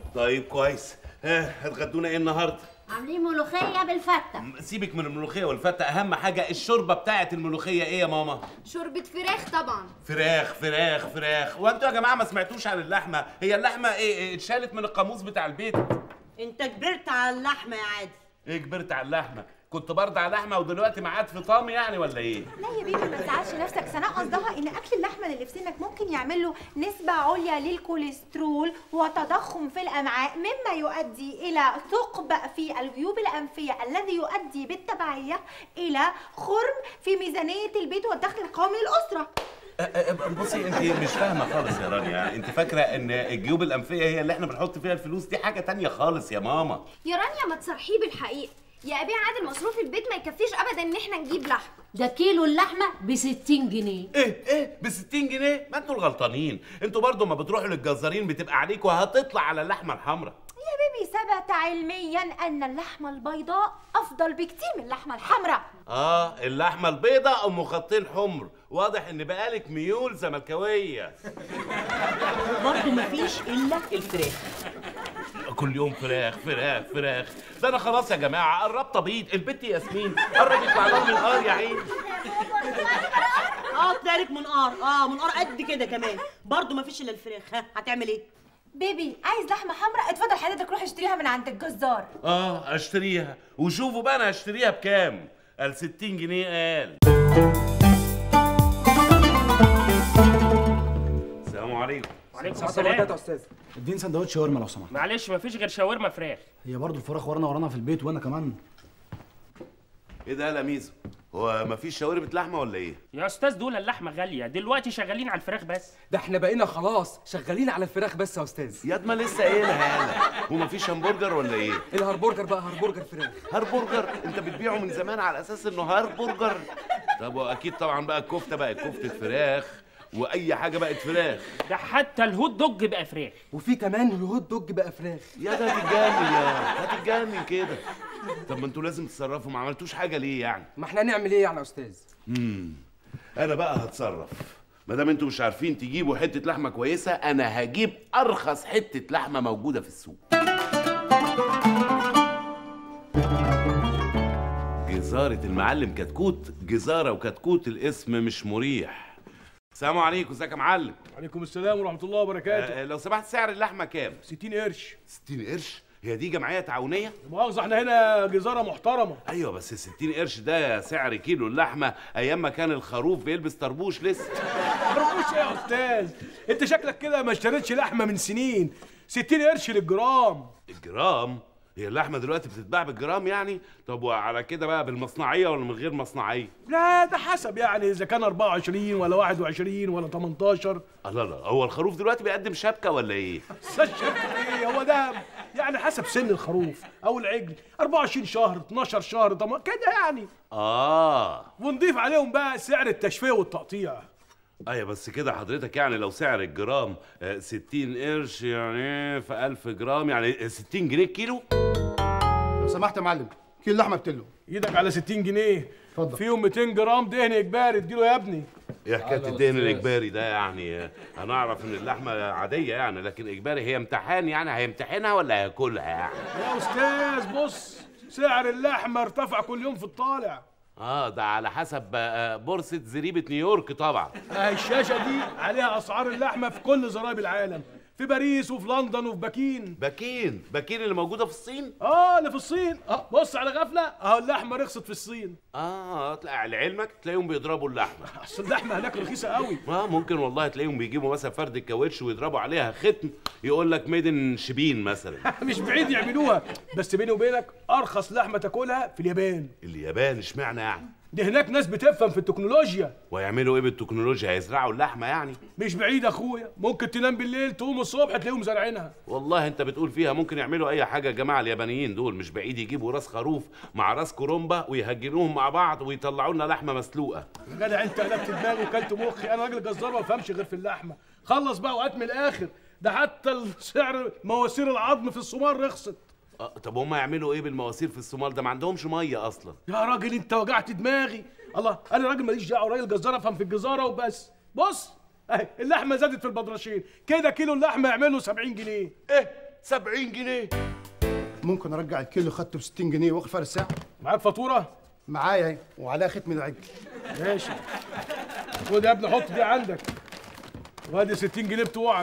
طيب كويس ها هتغدونا ايه النهارده عاملين ملوخيه بالفته سيبك من الملوخيه والفته اهم حاجه الشوربه بتاعه الملوخيه ايه يا ماما شوربة فراخ طبعا فراخ فراخ فراخ وانتوا يا جماعه ما سمعتوش عن اللحمه هي اللحمه ايه إيه، اتشالت من القاموس بتاع البيت انت كبرت على اللحمه يا عادل ايه كبرت على اللحمه كنت برضع لحمه ودلوقتي معاد في طعم يعني ولا ايه لا يا بيبي ما تزعلش نفسك سناء قصدها ان اكل اللحمه اللي في سنك ممكن يعمل له نسبه عليا للكوليسترول وتضخم في الامعاء مما يؤدي الى ثقب في الجيوب الانفيه الذي يؤدي بالتبعيه الى خرم في ميزانيه البيت والدخل القومي للاسره أه، أه، بصي انت مش فاهمه خالص يا رانيا انت فاكره ان الجيوب الانفيه هي اللي احنا بنحط فيها الفلوس دي حاجه تانية خالص يا ماما يا رانيا ما تصرحيه بالحقيقة يا أبي عادل مصروف البيت ما يكفيش أبدا إن إحنا نجيب لحمة ده كيلو اللحمه ب 60 جنيه ايه ايه ب 60 جنيه ما انتوا الغلطانين انتوا برضو ما بتروحوا للجزارين بتبقى عليكوا هتطلع على اللحمه الحمراء يا بيبي ثبت علميا ان اللحمه البيضاء افضل بكتير من اللحمه الحمراء اه اللحمه البيضاء ام خطين حمر واضح ان بقالك ميول زملكاويه برضه مفيش الا الفراخ كل يوم فراخ فراخ فراخ ده انا خلاص يا جماعه قربت ابيض البت ياسمين قرب يطلع لها من النار يا عيني اه طلعلك منقار اه منقار قد كده كمان برضه مفيش الا الفراخ ها هتعمل ايه بيبي عايز لحمه حمراء اتفضل حضرتك روح اشتريها من عند الجزار اه اشتريها وشوفوا بقى انا هشتريها بكام قال 60 جنيه قال السلام عليكم وعليكم السلام عليكم السلام يا استاذ اديني سندوتش شاورما لو سمحت معلش مفيش غير شاورما فراخ هي برضه الفراخ ورانا ورانا في البيت وانا كمان ايه ده يا ميزو هو مفيش شاورما لحمه ولا ايه يا استاذ دول اللحمه غاليه دلوقتي شغالين على الفراخ بس ده احنا بقينا خلاص شغالين على الفراخ بس يا استاذ ياد ما لسه قايلها يالا ومفيش همبرجر ولا ايه الهربرجر بقى هربرجر فراخ هربرجر انت بتبيعه من زمان على اساس انه هربرجر طب واكيد طبعا بقى الكفته بقت كفته فراخ واي حاجه بقت فراخ ده حتى الهوت دوج بقى فراخ وفي كمان الهوت دوج بقى فراخ يا ده هتتجنن يا هتتجنن كده طب ما انتوا لازم تتصرفوا ما عملتوش حاجه ليه يعني ما احنا نعمل ايه يعني يا استاذ امم انا بقى هتصرف ما دام انتوا مش عارفين تجيبوا حته لحمه كويسه انا هجيب ارخص حته لحمه موجوده في السوق جزارة المعلم كتكوت جزارة وكتكوت الاسم مش مريح السلام عليكم ازيك يا معلم عليكم السلام ورحمة الله وبركاته آه لو سمحت سعر اللحمة كام 60 قرش 60 قرش هي دي جمعية تعاونية مؤاخذة احنا هنا جزارة محترمة ايوه بس 60 قرش ده سعر كيلو اللحمة ايام ما كان الخروف بيلبس طربوش لسه برقوش ايه يا استاذ انت شكلك كده ما اشتريتش لحمة من سنين 60 قرش للجرام الجرام هي اللحمة دلوقتي بتتباع بالجرام يعني طب وعلى كده بقى بالمصنعية ولا من غير مصنعية لا ده حسب يعني اذا كان 24 ولا 21 ولا 18 الله لا هو الخروف دلوقتي بيقدم شبكة ولا ايه الشبكة ايه هو ده يعني حسب سن الخروف او العجل 24 شهر 12 شهر طب كده يعني اه ونضيف عليهم بقى سعر التشفيه والتقطيع ايوه بس كده حضرتك يعني لو سعر الجرام آه، 60 قرش يعني في 1000 جرام يعني 60 جنيه الكيلو لو سمحت يا معلم كيلو لحمه بتلو ايدك على 60 جنيه اتفضل. فيهم 200 جرام دهن اجباري اديله يا ابني ايه حكايه الدهن الاجباري ده يعني آه، هنعرف ان اللحمه عاديه يعني لكن اجباري هي امتحان يعني هيمتحنها ولا هياكلها يعني يا استاذ بص سعر اللحمه ارتفع كل يوم في الطالع اه ده على حسب آه، بورصه زريبه نيويورك طبعا آه الشاشه دي عليها اسعار اللحمه في كل زرايب العالم في باريس وفي لندن وفي بكين باكين باكين اللي موجوده في الصين اه اللي في الصين اه بص على غفله اهو اللحمه رخصت في الصين اه تلاقي لعلمك تلاقيهم بيضربوا اللحمه اصل اللحمه هناك رخيصه قوي اه ممكن والله تلاقيهم بيجيبوا مثلا فرد الكاوتش ويضربوا عليها ختم يقول لك ميدن شبين مثلا مش بعيد يعملوها بس بيني وبينك ارخص لحمه تاكلها في اليابان اليابان اشمعنى يعني دي هناك ناس بتفهم في التكنولوجيا ويعملوا ايه بالتكنولوجيا هيزرعوا اللحمه يعني مش بعيد يا اخويا ممكن تنام بالليل تقوم الصبح تلاقيهم زارعينها والله انت بتقول فيها ممكن يعملوا اي حاجه يا جماعه اليابانيين دول مش بعيد يجيبوا راس خروف مع راس كرومبا ويهجنوهم مع بعض ويطلعوا لنا لحمه مسلوقه يا جدع انت قلبت دماغي وكلت مخي انا راجل جزار ما بفهمش غير في اللحمه خلص بقى وقت من الاخر ده حتى سعر مواسير العظم في الصومال رخصت آه طب هم يعملوا ايه بالمواسير في الصومال ده ما عندهمش ميه اصلا يا راجل انت وجعت دماغي الله انا راجل ماليش دعوه راجل جزار افهم في الجزاره وبس بص اهي اللحمه زادت في البدرشين كده كيلو اللحمه يعمل له 70 جنيه ايه 70 جنيه ممكن ارجع الكيلو خدته ب 60 جنيه واخد فرق الساعه معاك فاتوره معايا اهي وعليها ختم العجل ماشي خد يا ابني حط دي عندك وادي 60 جنيه بتوعك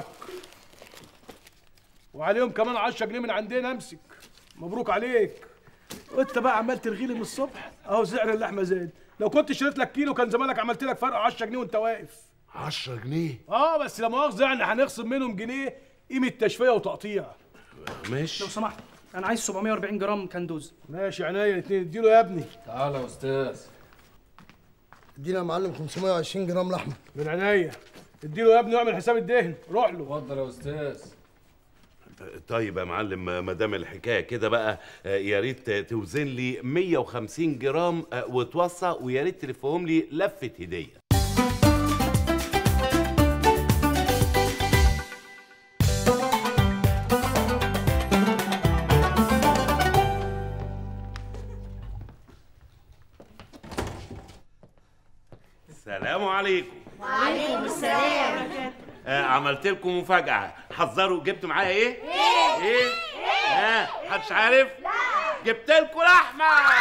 وعليهم كمان 10 جنيه من عندنا امسك مبروك عليك وانت بقى عمال ترغي لي من الصبح اهو سعر اللحمه زاد لو كنت شريت لك كيلو كان زمانك عملت لك فرق 10 جنيه وانت واقف 10 جنيه اه بس لا مؤاخذه يعني هنخصم منهم جنيه قيمه تشفيه وتقطيع ماشي لو سمحت انا عايز 740 جرام كندوز ماشي عينيا الاثنين اديله يا ابني تعالى يا استاذ ادينا يا معلم 520 جرام لحمه من عينيا اديله يا ابني واعمل حساب الدهن روح له اتفضل يا استاذ طيب يا معلم ما دام الحكايه كده بقى آه، يا ريت توزن لي 150 جرام آه، وتوصى ويا ريت تلفهم لي لفه هديه السلام عليكم وعليكم السلام آه عملت لكم مفاجأة حذروا جبت معايا ايه؟ ايه؟ ايه؟ ها محدش عارف؟ لا جبت لكم لحمة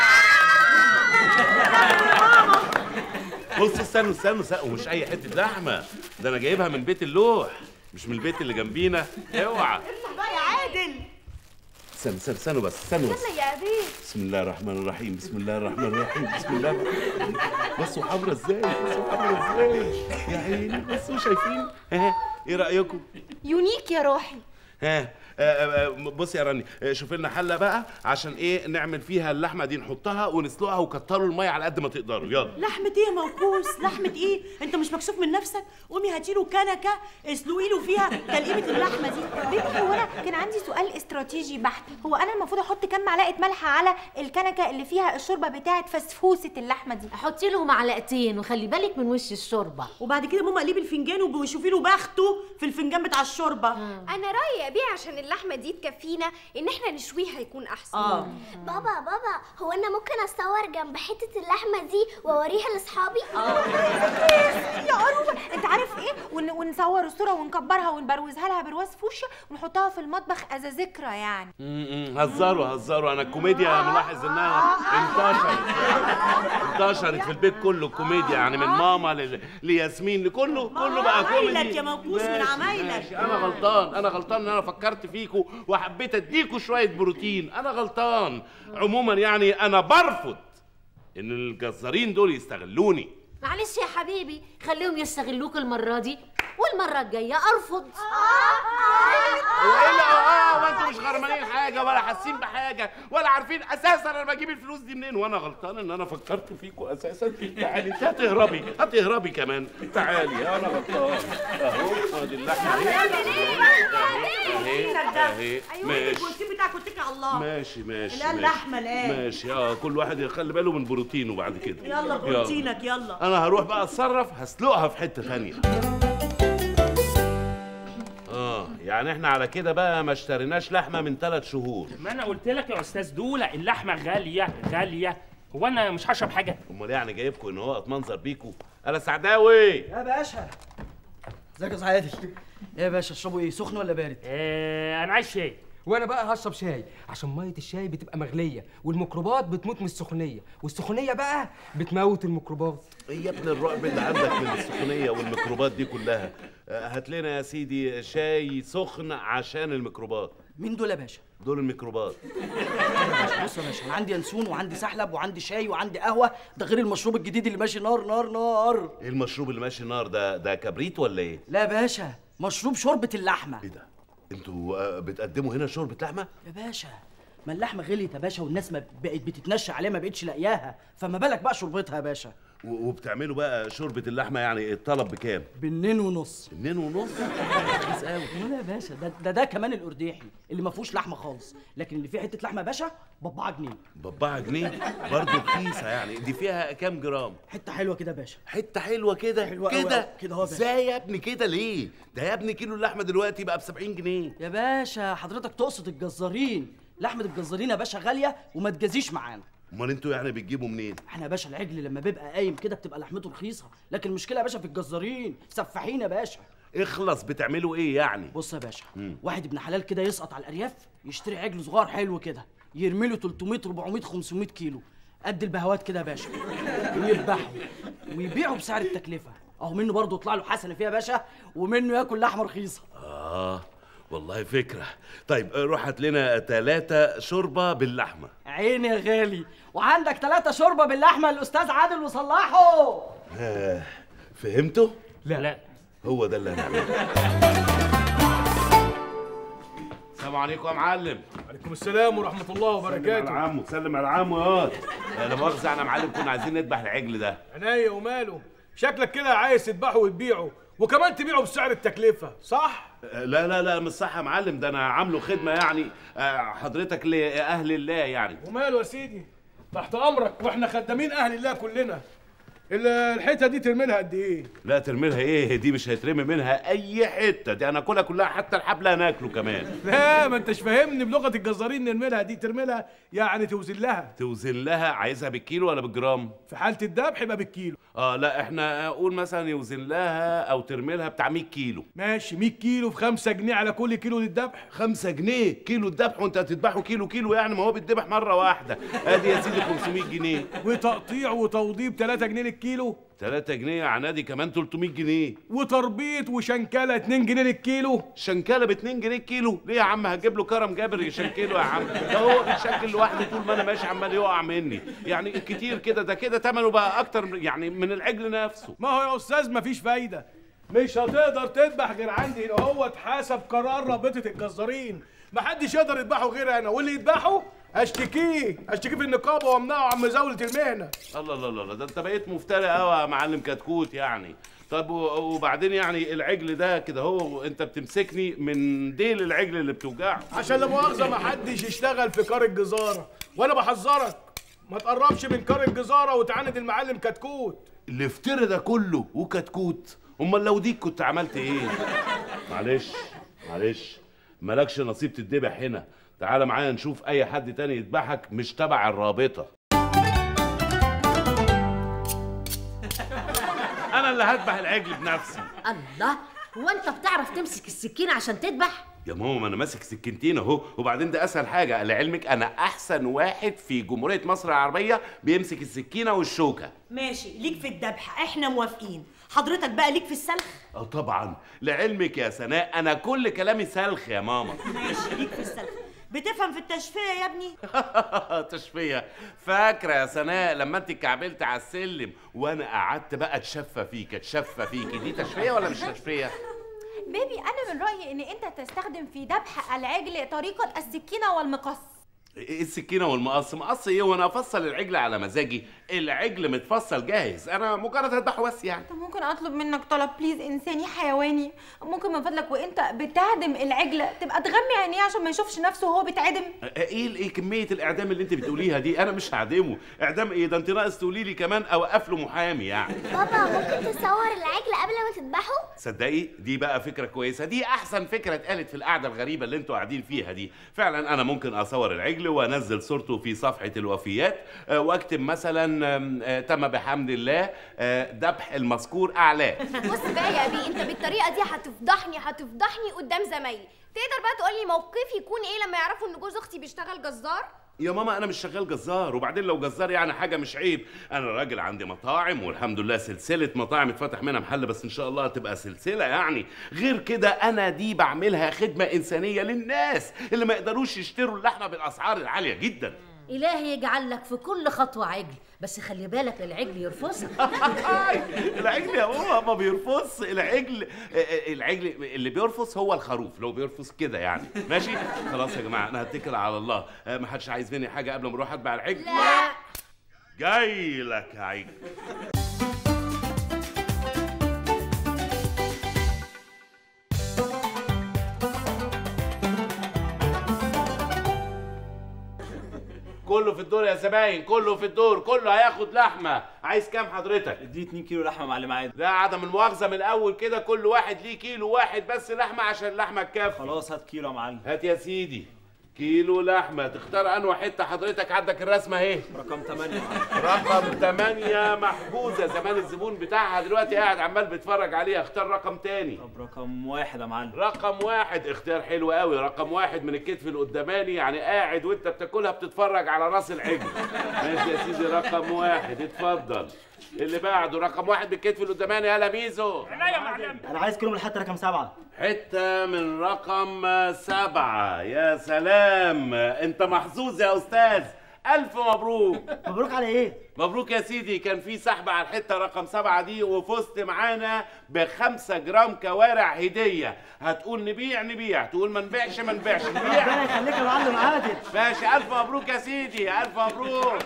بصوا استنوا استنوا استنوا مش أي حتة لحمة ده أنا جايبها من بيت اللوح مش من البيت اللي جنبينا اوعى بقى يا عادل استنوا استنوا استنوا بس استنوا بس يا ابي بسم الله الرحمن الرحيم بسم الله الرحمن الرحيم بسم الله الرحمن الرحيم بصوا حمرا ازاي بصوا حمرا ازاي يا عيني بصوا شايفين ها ايه رأيكم؟ يونيك يا روحي ها آه، آه، بص يا راني آه، شوف لنا حله بقى عشان ايه نعمل فيها اللحمه دي نحطها ونسلقها وكتروا الميه على قد ما تقدروا يلا لحمة ايه يا موكوس؟ لحمة ايه؟ انت مش مكسوف من نفسك؟ قومي هاتي له كنكة اسلقي له فيها تلقيمة اللحمة دي بيبي هو انا كان عندي سؤال استراتيجي بحت هو انا المفروض احط كام معلقه ملح على الكنكه اللي فيها الشوربه بتاعه فسفوسه اللحمه دي حطي له معلقتين وخلي بالك من وش الشوربه وبعد كده ماما قلبي الفنجان وشوفي له بخته في الفنجان بتاع الشوربه انا رايي يا ابي عشان اللحمه دي تكفينا ان احنا نشويها يكون احسن اه بابا بابا هو انا ممكن اصور جنب حته اللحمه دي واوريها لاصحابي يا قروبه انت عارف ايه ون... ونصور الصوره ونكبرها ونبروزها لها برواز فوشيا ونحطها في المطبخ از ذكرى يعني م-م، هزروا هزروا انا الكوميديا ملاحظ انها انتشرت انتشرت في البيت كله الكوميديا يعني من ماما ل- لياسمين لكله كله بقى كوميدي عمايلك يا موكوس من ماشي، عمايلك. ماشي، انا غلطان انا غلطان ان انا فكرت فيكوا وحبيت اديكوا شويه بروتين انا غلطان عموما يعني انا برفض ان الجزارين دول يستغلوني معلش يا حبيبي خليهم يستغلوك المره دي والمره الجايه ارفض هو ايه اللي اه ما انتوا مش غرمانين حاجه ولا حاسين بحاجه ولا عارفين اساسا انا بجيب الفلوس دي منين وانا غلطان ان انا فكرت فيكوا اساسا تعالي انت هتهربي هتهربي كمان تعالي انا غلطان اهو ادي اللحمه اهي اهي اهي ايوه ماشي البروتين بتاعك واتكل على الله ماشي ماشي الآن ماشي. لحمة الآن. ماشي اه كل واحد يخلي باله من بروتينه بعد كده يلا بروتينك يلا انا هروح بقى اتصرف هسلقها في حته ثانيه اه يعني احنا على كده بقى ما اشتريناش لحمه من ثلاث شهور ما انا قلت لك يا استاذ دوله اللحمه غاليه غاليه هو انا مش هشرب حاجه امال يعني جايبكم ان هو اتمنظر بيكوا انا سعداوي يا باشا ازيك يا سعادل ايه يا باشا اشربوا ايه سخن ولا بارد آه انا عايز شاي وانا بقى هشرب شاي عشان ميه الشاي بتبقى مغليه والميكروبات بتموت من السخونيه والسخونيه بقى بتموت الميكروبات ايه يا ابن الرعب اللي عندك من السخونيه والميكروبات دي كلها آه، هات لنا يا سيدي شاي سخن عشان الميكروبات مين دول يا باشا دول الميكروبات بص يا باشا انا عندي ينسون وعندي سحلب وعندي شاي وعندي قهوه ده غير المشروب الجديد اللي ماشي نار نار نار ايه المشروب اللي ماشي نار ده ده كبريت ولا ايه لا يا باشا مشروب شوربه اللحمه ايه ده انتوا آه، بتقدموا هنا شوربه لحمه يا باشا ما اللحمه غليت يا باشا والناس ما بقت بتتنشى عليها ما بقتش لاقياها فما بالك بقى شربتها يا باشا و- وبتعملوا بقى شوربه اللحمه يعني الطلب بكام بنين ونص اتنين ونص رخيص قوي ولا يا باشا ده, ده ده كمان الارداحي اللي ما فيهوش لحمه خالص لكن اللي فيه حته لحمه يا باشا ب 4 جنيه ب 4 جنيه برضه رخيصه يعني دي فيها كام جرام حته حلوه كده يا باشا حته حلوه كده حلوة أوي كده أوي. كده أهو يا باشا. ازاي يا ابني كده ليه ده يا ابني كيلو اللحمه دلوقتي بقى ب 70 جنيه يا باشا حضرتك تقصد الجزارين لحمه الجزارين يا باشا غاليه وما تجازيش معانا امال انتوا يعني بتجيبوا منين احنا يا باشا العجل لما بيبقى قايم كده بتبقى لحمته رخيصه لكن المشكله يا باشا في الجزارين سفاحين يا باشا اخلص بتعملوا ايه يعني بص يا باشا مم. واحد ابن حلال كده يسقط على الارياف يشتري عجل صغير حلو كده يرمي له 300 400 500 كيلو قد البهوات كده يا باشا ويذبحه ويبيعه بسعر التكلفه اهو منه برضه يطلع له حسنه فيها يا باشا ومنه ياكل لحمه رخيصه اه والله فكره طيب روح هات لنا ثلاثة شوربه باللحمه عيني يا غالي وعندك ثلاثة شوربه باللحمه الاستاذ عادل وصلاحه آه فهمتوا لا لا هو ده اللي هنعمله السلام عليكم يا معلم عليكم السلام ورحمه الله سلم على وبركاته عمو سلم على عمو ياض لا مؤاخذة انا معلم كنا عايزين نذبح العجل ده عينيا وماله شكلك كده عايز تذبحه وتبيعه وكمان تبيعه بسعر التكلفه صح لا لا لا مش صح يا معلم ده انا عامله خدمه يعني آه، حضرتك لاهل الله يعني وماله يا سيدي تحت امرك واحنا خدامين اهل الله كلنا ال- الحته دي ترمي لها قد ايه لا ترمي لها ايه دي مش هيترمي منها اي حته دي انا كلها كلها حتى الحبل هناكله كمان لا ما انتش فاهمني بلغه الجزارين نرمي لها دي ترمي لها يعني توزن لها توزن لها عايزها بالكيلو ولا بالجرام في حاله الذبح يبقى بالكيلو اه لا احنا قول مثلا يوزن لها او ترمي لها بتاع 100 كيلو ماشي 100 كيلو في 5 جنيه على كل كيلو للذبح 5 جنيه كيلو الذبح وانت هتذبحه كيلو كيلو يعني ما هو بيتذبح مره واحده ادي يا سيدي 500 جنيه وتقطيع وتوضيب 3 جنيه للكيلو 3 جنيه يا عنادي كمان 300 جنيه وتربيط وشنكله 2 جنيه للكيلو شنكله ب 2 جنيه الكيلو ليه يا عم هتجيب له كرم جابر يشنكله يا عم ده هو بيشكل لوحده طول ما انا ماشي عمال يقع مني يعني كتير كده ده كده ثمنه بقى اكتر يعني من العجل نفسه ما هو يا استاذ مفيش فايده مش هتقدر تذبح غير عندي هنا هو اتحسب قرار رابطه الجزارين محدش يقدر يذبحه غير انا واللي يذبحه اشتكيه اشتكيه في النقابه وامنعه عن مزاوله المهنه الله الله الله الله، ده انت بقيت مفتري قوي يا معلم كتكوت يعني طب و- وبعدين يعني العجل ده كده هو انت بتمسكني من ديل العجل اللي بتوجعه عشان لا مؤاخذه محدش يشتغل في كار الجزاره وانا بحذرك ما تقربش من كار الجزاره وتعاند المعلم كتكوت اللي افترى ده كله وكتكوت امال لو ديك كنت عملت ايه معلش معلش مالكش نصيب تتذبح هنا تعالى معايا نشوف اي حد تاني يذبحك مش تبع الرابطه انا اللي هذبح العجل بنفسي الله هو انت بتعرف تمسك السكينه عشان تذبح يا ماما ما انا ماسك سكينتين اهو وبعدين ده اسهل حاجه لعلمك انا احسن واحد في جمهوريه مصر العربيه بيمسك السكينه والشوكه ماشي ليك في الذبح احنا موافقين حضرتك بقى ليك في السلخ اه طبعا لعلمك يا سناء انا كل كلامي سلخ يا ماما ماشي ليك في السلخ بتفهم في التشفيه يا ابني تشفيه فاكره يا سناء لما انت اتكعبلت على السلم وانا قعدت بقى اتشفى فيك اتشفى فيك دي تشفيه ولا مش تشفيه بيبي انا من رايي ان انت تستخدم في ذبح العجل طريقه السكينه والمقص ايه السكينه والمقص مقص ايه وانا افصل العجل على مزاجي العجل متفصل جاهز انا مجرد اذبحه بس يعني طب ممكن اطلب منك طلب بليز انساني حيواني ممكن من فضلك وانت بتعدم العجل تبقى تغمي عينيه عشان ما يشوفش نفسه وهو بيتعدم ايه ايه كميه الاعدام اللي انت بتقوليها دي انا مش هعدمه اعدام ايه ده انت ناقص تقولي لي كمان اوقف له محامي يعني بابا ممكن تصور العجل قبل ما تذبحه تصدقي دي بقى فكره كويسه دي احسن فكره اتقالت في القعده الغريبه اللي انتوا قاعدين فيها دي فعلا انا ممكن اصور العجل وانزل صورته في صفحه الوفيات آه، واكتب مثلا آم، آه، تم بحمد الله آه، ذبح المذكور اعلاه بص بقى يا ابي انت بالطريقه دي هتفضحني هتفضحني قدام زمايلي تقدر بقى تقول لي موقفي يكون ايه لما يعرفوا ان جوز اختي بيشتغل جزار يا ماما انا مش شغال جزار وبعدين لو جزار يعني حاجه مش عيب انا راجل عندي مطاعم والحمد لله سلسله مطاعم اتفتح منها محل بس ان شاء الله هتبقى سلسله يعني غير كده انا دي بعملها خدمه انسانيه للناس اللي ما يقدروش يشتروا اللحمه بالاسعار العاليه جدا إلهي يجعل لك في كل خطوة عجل بس خلي بالك العجل يرفصك العجل يا ماما ما بيرفص العجل آه، آه، العجل اللي بيرفص هو الخروف لو بيرفص كده يعني ماشي خلاص يا جماعه انا هتكل على الله آه، ما حدش عايز مني حاجه قبل ما اروح اتبع العجل لا جاي لك يا عجل كله في الدور يا زباين كله في الدور كله هياخد لحمه عايز كام حضرتك اديني 2 كيلو لحمه يا معلم عادل لا عدم المؤاخذه من الاول كده كل واحد ليه كيلو واحد بس لحمه عشان اللحمه تكفي خلاص هات كيلو يا معلم هات يا سيدي كيلو لحمه تختار انواع حته حضرتك عندك الرسمه اهي رقم 8 رقم 8 محجوزه زمان الزبون بتاعها دلوقتي قاعد عمال بيتفرج عليها اختار رقم تاني طب رقم واحد يا معلم رقم واحد اختيار حلو قوي رقم واحد من الكتف القداماني يعني قاعد وانت بتاكلها بتتفرج على راس العجل ماشي يا سيدي رقم واحد اتفضل اللي بعده رقم واحد من الكتف القداماني يلا ميزو يا معلم انا عايز كيلو من الحته رقم سبعة حتة من رقم سبعة يا سلام انت محظوظ يا استاذ الف مبروك مبروك على ايه مبروك يا سيدي كان في سحب على الحتة رقم سبعة دي وفزت معانا بخمسة جرام كوارع هدية هتقول نبيع نبيع تقول ما نبيعش ما نبيعش ربنا نبيع يخليك يا معلم عادل ماشي الف مبروك يا سيدي الف مبروك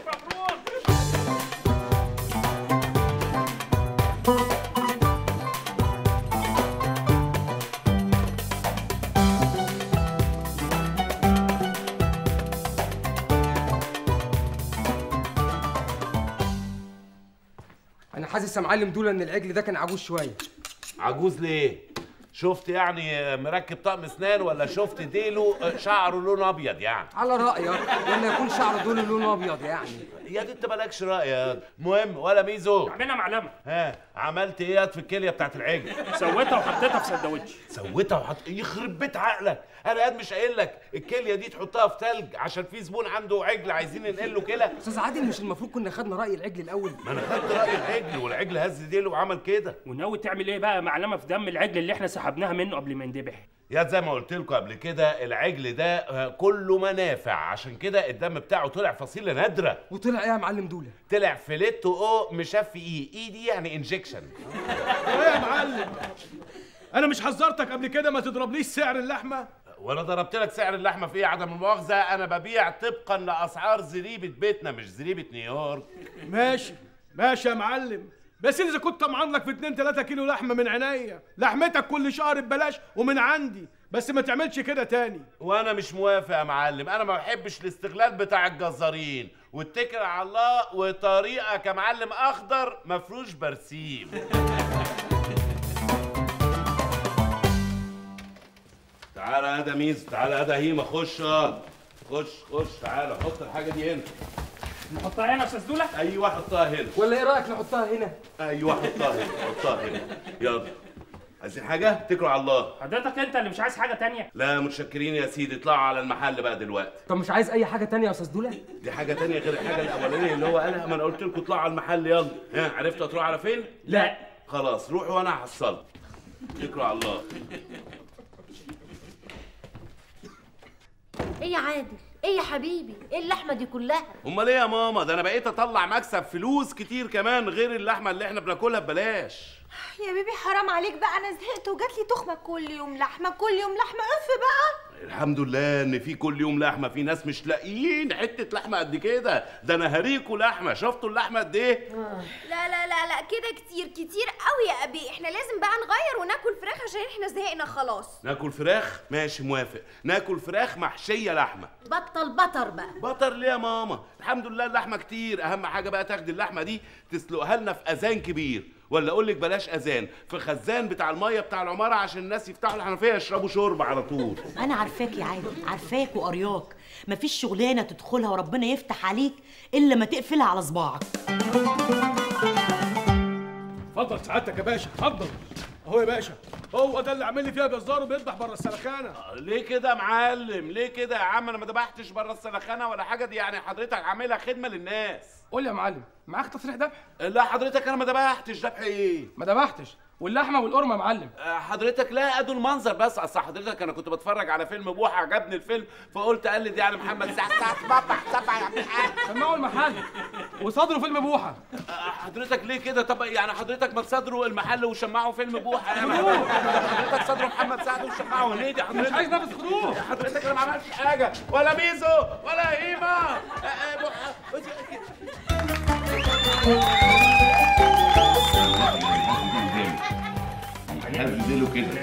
انا حاسس يا معلم دول ان العجل ده كان عجوز شويه عجوز ليه شفت يعني مركب طقم اسنان ولا شفت ديله شعره لون ابيض يعني على رايك ولا يكون شعره دول لونه ابيض يعني يا دي انت مالكش راي يا مهم ولا ميزو عملنا معلمه ها عملت ايه في الكليه بتاعت العجل سويتها وحطيتها في سندوتش سويتها وحط يخرب بيت عقلك انا قاعد مش قايل لك الكليه دي تحطها في تلج عشان في زبون عنده عجل عايزين ننقل له كلى استاذ عادل مش المفروض كنا خدنا راي العجل الاول ما انا خدت راي العجل والعجل هز ديله وعمل كده وناوي تعمل ايه بقى معلمه في دم العجل اللي احنا سحبناها منه قبل ما يندبح يا زي ما قلت لكم قبل كده العجل ده آه، كله منافع عشان كده الدم بتاعه طلع فصيله نادره وطلع ايه يا معلم دوله طلع فيليتو او مشفي ايه ايه دي يعني انجكشن ايه يا معلم انا مش حذرتك قبل كده ما تضربليش سعر اللحمه وانا ضربت لك سعر اللحمه في ايه عدم المؤاخذه انا ببيع طبقا لاسعار زريبه بيتنا مش زريبه نيويورك ماشي ماشي يا معلم بس اذا كنت طمعان لك في 2 3 كيلو لحمه من عينيا لحمتك كل شهر ببلاش ومن عندي بس ما تعملش كده تاني وانا مش موافق يا معلم انا ما بحبش الاستغلال بتاع الجزارين واتكل على الله وطريقك يا معلم اخضر مفروش برسيم تعالى يا ده ميز تعالى يا ده هيما خش آه. خش خش تعالى حط الحاجه دي هنا نحطها هنا يا استاذ دوله ايوه حطها هنا ولا ايه رايك نحطها هنا ايوه حطها هنا حطها هنا يلا عايزين حاجه اتكلوا على الله حضرتك انت اللي مش عايز حاجه تانية لا متشكرين يا سيدي اطلعوا على المحل بقى دلوقتي طب مش عايز اي حاجه تانية يا استاذ دوله دي حاجه تانية غير الحاجه الاولانيه اللي هو قالها ما انا قلت لكم اطلعوا على المحل يلا ها عرفتوا هتروحوا على فين لا خلاص روحوا وانا هحصلكم اتكلوا على الله ايه يا عادل ايه يا حبيبي ايه اللحمه دي كلها امال ايه يا ماما ده انا بقيت اطلع مكسب فلوس كتير كمان غير اللحمه اللي احنا بناكلها ببلاش يا بيبي حرام عليك بقى انا زهقت وجات لي تخمه كل يوم لحمه كل يوم لحمه اف بقى الحمد لله ان في كل يوم لحمه في ناس مش لاقيين حته لحمه قد كده ده انا هريكوا لحمه شفتوا اللحمه قد ايه لا لا لا لا كده كتير كتير قوي يا ابي احنا لازم بقى نغير وناكل فراخ عشان احنا زهقنا خلاص ناكل فراخ ماشي موافق ناكل فراخ محشيه لحمه بطل بطر بقى بطر ليه يا ماما الحمد لله اللحمه كتير اهم حاجه بقى تاخدي اللحمه دي تسلقها لنا في اذان كبير ولا اقول لك بلاش اذان في خزان بتاع الميه بتاع العماره عشان الناس يفتحوا الحنفيه يشربوا شوربه على طول انا عارفاك يا عادل عارفاك وقرياك مفيش شغلانه تدخلها وربنا يفتح عليك الا ما تقفلها على صباعك اتفضل سعادتك يا باشا اتفضل اهو يا باشا هو ده اللي عامل لي فيها جزار وبيذبح بره السلخانه ليه كده يا معلم ليه كده يا عم انا ما ذبحتش بره السلخانه ولا حاجه دي يعني حضرتك عاملها خدمه للناس قول لي يا معلم معاك تصريح ذبح لا حضرتك انا ما ذبحتش ذبح ايه ما ذبحتش واللحمه والقرمه يا معلم آه، حضرتك لا ادوا المنظر بس اصل حضرتك انا كنت بتفرج على فيلم بوحه عجبني الفيلم فقلت اقلد يعني محمد سعد سعد بابا سبع يا عم الحاج سمعوا المحل وصدروا فيلم بوحه آه، حضرتك ليه كده طب يعني حضرتك ما تصدروا المحل وشمعوا فيلم بوحه يعني حضرتك صدروا محمد سعد وشمعوا هنيدي حضرتك مش عايز نفس خروج حضرتك انا ما عملتش حاجه ولا ميزو ولا هيما آه، آه، بوحة. هنزله كده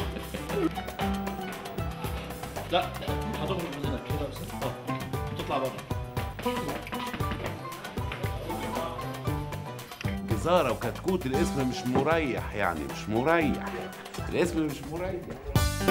لا هتخرج من هنا كده بس اه تطلع بره جزارة وكتكوت الاسم مش مريح يعني مش مريح الاسم مش مريح